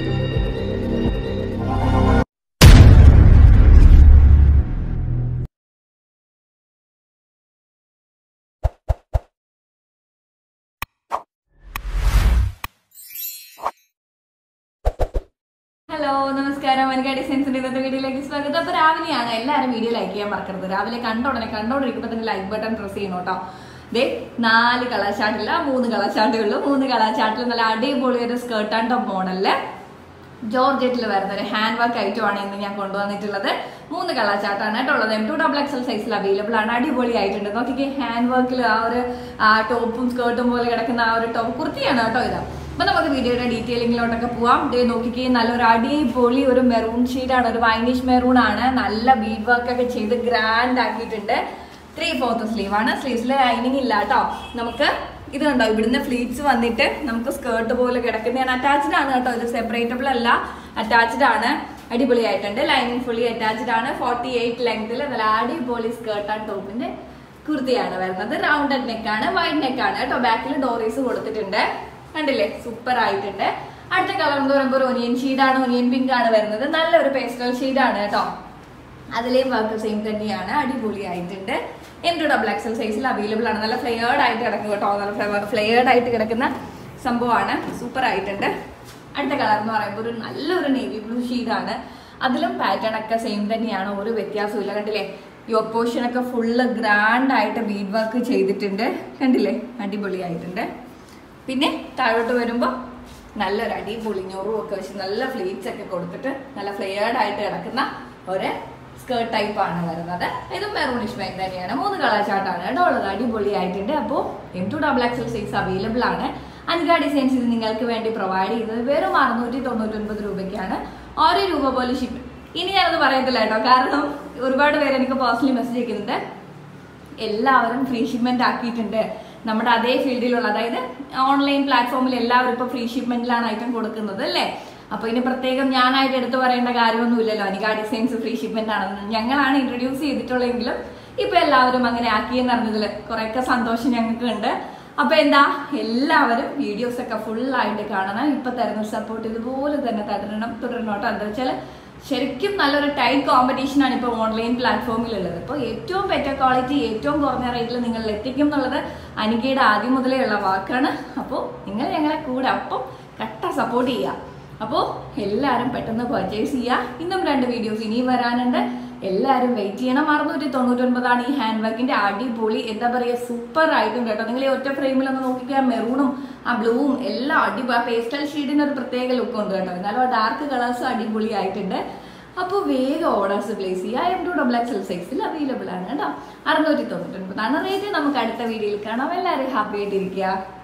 hello നമസ്കാരം വനിക ഡിസൈൻസിന്റെ ഇന്നത്തെ വീഡിയോയിലേക്ക് സ്വാഗതം അപ്പൊ രാവിലെയാണ് എല്ലാവരും വീഡിയോ ലൈക്ക് ചെയ്യാൻ മറക്കരുത് രാവിലെ കണ്ട ഉടനെ കണ്ടോണ്ടിരിക്കുമ്പോൾ തന്നെ ലൈക്ക് ബട്ടൺ പ്രസ് ചെയ്യണം കേട്ടോ ദേ നാല് കളർ ചാർട്ടില്ല മൂന്ന് കളർ ചാർട്ടേ ഉള്ളൂ മൂന്ന് കളർ ചാർട്ടിൽ നല്ല അടിപൊളി ഒരു സ്കേർട്ട് ആൻഡ് ടോപ്പ് മോഡലില് ജോർജറ്റിൽ വരുന്ന ഒരു ഹാൻഡ് വർക്ക് ഐറ്റം ആണ് ഇന്ന് ഞാൻ കൊണ്ടുവന്നിട്ടുള്ളത് മൂന്ന് കളർ ചാർട്ടാണ് കേട്ടോ ഉള്ളത് എം ടു ഡബിൾ എക്സൽ സൈസിൽ അവൈലബിൾ ആണ് അടിപൊളി ആയിട്ടുണ്ട് നോക്കിക്കേ ഹാൻഡ് വർക്കിൽ ആ ഒരു ആ ടോപ്പും സ്കേർട്ടും പോലെ കിടക്കുന്ന ആ ഒരു ടോപ്പ് കുർത്തിയാണ് കേട്ടോ ഇത് അപ്പൊ നമുക്ക് വീഡിയോയുടെ ഡീറ്റെയിലിങ്ങിലോട്ടൊക്കെ പോവാം ഡേ നോക്കിക്കേ നല്ലൊരു അടിപൊളി ഒരു മെറൂൺ ആണ് ഒരു വൈനിഷ് മെറൂൺ ആണ് നല്ല ബീഡ് വർക്ക് ഒക്കെ ചെയ്ത് ഗ്രാൻഡ് ആക്കിയിട്ടുണ്ട് ത്രീ ഫോർത്ത് സ്ലീവ് ആണ് സ്ലീവ്സിൽ ലൈനിങ് ഇല്ല കേട്ടോ നമുക്ക് ഇത് കണ്ടോ ഇവിടുന്ന് ഫ്ലീറ്റ്സ് വന്നിട്ട് നമുക്ക് സ്കേർട്ട് പോലെ കിടക്കുന്നതാണ് അറ്റാച്ച്ഡ് ആണ് കേട്ടോ ഇത് സെപ്പറേറ്റബിൾ അല്ല അറ്റാച്ച്ഡ് ആണ് അടിപൊളിയായിട്ടുണ്ട് ലൈനിങ് ഫുള്ളി അറ്റാച്ച്ഡ് ആണ് ഫോർട്ടി എയ്റ്റ് ലെങ്തിൽ നല്ല അടിപൊളി സ്കേർട്ട് ആൻഡ് ടോപ്പിന്റെ കുർത്തിയാണ് വരുന്നത് റൗണ്ടഡ് നെക്ക് ആണ് വൈഡ് നെക്ക് ആണ് കേട്ടോ ബാക്കിൽ ഡോറീസ് കൊടുത്തിട്ടുണ്ട് കണ്ടില്ലേ സൂപ്പർ ആയിട്ടുണ്ട് അടുത്ത കളർ എന്ന് പറയുമ്പോൾ ഒരു ഒനിയൻ ഷീഡാണ് ഒനിയൻ പിങ്ക് ആണ് വരുന്നത് നല്ലൊരു പേസ്റ്റൽ ഷീഡാണ് കേട്ടോ അതിലെയും വർക്ക് സെയിം തന്നെയാണ് അടിപൊളിയായിട്ടുണ്ട് എം ടു ഡബിൾ എക്സൽ സൈസിൽ അവൈലബിൾ ആണ് നല്ല ഫ്ലെയേർഡ് ആയിട്ട് കിടക്കും കേട്ടോ നല്ല ഫ്ലെയേർഡ് ആയിട്ട് കിടക്കുന്ന സംഭവമാണ് സൂപ്പർ ആയിട്ടുണ്ട് അടുത്ത കളർ എന്ന് പറയുമ്പോൾ ഒരു നല്ലൊരു നേവി ബ്ലൂ ഷീഡാണ് അതിലും പാറ്റേൺ ഒക്കെ സെയിം തന്നെയാണ് ഒരു വ്യത്യാസവും ഇല്ല കണ്ടില്ലേ യോ പോർഷൻ ഒക്കെ ഫുള്ള് ഗ്രാൻഡ് ആയിട്ട് ബീഡ് വർക്ക് ചെയ്തിട്ടുണ്ട് കണ്ടില്ലേ അടിപൊളിയായിട്ടുണ്ട് പിന്നെ താഴോട്ട് വരുമ്പോൾ നല്ലൊരു അടിപൊളി ഞൊറും ഒക്കെ വെച്ച് നല്ല ഫ്ലീറ്റ്സ് ഒക്കെ കൊടുത്തിട്ട് നല്ല ഫ്ലെയേർഡ് ആയിട്ട് കിടക്കുന്ന ഒരു സ്കേർട്ട് ടൈപ്പ് ആണ് വരുന്നത് ഇതും മെറൂണിഷ് മൈൻ തന്നെയാണ് മൂന്ന് കളർ ചാർട്ടാണ് കേട്ടോ ഉള്ളത് അടിപൊളി ആയിട്ടുണ്ട് അപ്പോൾ M to double XL size available ആണ് അൻക ഡിസൈൻസ് ഇത് നിങ്ങൾക്ക് വേണ്ടി പ്രൊവൈഡ് ചെയ്യുന്നത് വെറും അറുന്നൂറ്റി തൊണ്ണൂറ്റൊൻപത് രൂപയ്ക്കാണ് ഓരോ രൂപ പോലെ ഷിപ്പ് ഇനി ഞാനത് പറയത്തില്ല കേട്ടോ കാരണം ഒരുപാട് പേര് എനിക്ക് പേഴ്സണലി മെസ്സേജ് അയക്കുന്നുണ്ട് എല്ലാവരും ഫ്രീ ഷിപ്മെന്റ് ആക്കിയിട്ടുണ്ട് നമ്മുടെ അതേ ഫീൽഡിലുള്ള അതായത് ഓൺലൈൻ പ്ലാറ്റ്ഫോമിൽ എല്ലാവരും ഇപ്പോൾ ഫ്രീ ഷിപ്മെന്റിലാണ് ഐറ്റം കൊടുക്കുന്നത് അല്ലേ അപ്പൊ ഇനി പ്രത്യേകം ഞാനായിട്ട് എടുത്തു പറയേണ്ട കാര്യമൊന്നുമില്ലല്ലോ അനിക ഡിസൈൻസ് ഫ്രീ ഷിപ്മെന്റ് ആണെന്ന് ഞങ്ങളാണ് ഇൻട്രൊഡ്യൂസ് ചെയ്തിട്ടുള്ളതെങ്കിലും ഇപ്പൊ എല്ലാവരും അങ്ങനെ ആക്കിയെന്ന് അറിഞ്ഞതിൽ കുറെയൊക്കെ സന്തോഷം ഞങ്ങൾക്ക് ഉണ്ട് അപ്പൊ എന്താ എല്ലാവരും വീഡിയോസ് ഒക്കെ ഫുൾ ആയിട്ട് കാണണം ഇപ്പൊ തരുന്ന സപ്പോർട്ട് ഇതുപോലെ തന്നെ തുടരണം തുടരണം കേട്ടോ എന്താ വെച്ചാൽ ശരിക്കും നല്ലൊരു ടൈറ്റ് കോമ്പറ്റീഷൻ ആണ് ഇപ്പോൾ ഓൺലൈൻ പ്ലാറ്റ്ഫോമിലുള്ളത് ഇപ്പോൾ ഏറ്റവും ബെറ്റർ ക്വാളിറ്റി ഏറ്റവും കുറഞ്ഞ റേറ്റിൽ നിങ്ങളിൽ എത്തിക്കും എന്നുള്ളത് അനികയുടെ ആദ്യം മുതലേ ഉള്ള വാക്കാണ് അപ്പോൾ നിങ്ങൾ ഞങ്ങളെ കൂടെ അപ്പം കട്ട സപ്പോർട്ട് ചെയ്യുക അപ്പോൾ എല്ലാവരും പെട്ടെന്ന് പർച്ചേസ് ചെയ്യുക ഇന്നും രണ്ട് വീഡിയോസ് ഇനിയും വരാനുണ്ട് എല്ലാവരും വെയിറ്റ് ചെയ്യണം അറുന്നൂറ്റി തൊണ്ണൂറ്റൊൻപതാണ് ഈ ഹാൻഡ് വർക്കിന്റെ അടിപൊളി എന്താ പറയുക സൂപ്പർ ആയിട്ടും കേട്ടോ നിങ്ങൾ ഈ ഒറ്റ ഫ്രെയിമിൽ ഒന്ന് നോക്കിക്കാൻ മെറൂണും ആ ബ്ലൂവും എല്ലാം അടിപൊളി ആ പേസ്റ്റൽ ഷീഡിന് ഒരു പ്രത്യേക ലുക്ക് ഉണ്ട് കേട്ടോ എന്നാലും ആ ഡാർക്ക് കളേഴ്സ് അടിപൊളി ആയിട്ടുണ്ട് അപ്പോൾ വേഗം ഓർഡേഴ്സ് പ്ലേസ് ചെയ്യുക എം ടു ഡബിൾ എക്സൽ സൈസിൽ അവൈലബിൾ ആണ് കേട്ടോ അറുന്നൂറ്റി തൊണ്ണൂറ്റൊൻപതാണ് റേറ്റ് നമുക്ക് അടുത്ത വീഡിയോയിൽ കാണാം എല്ലാവരും ഹാപ്പി ആയിട്ടിരിക്കുക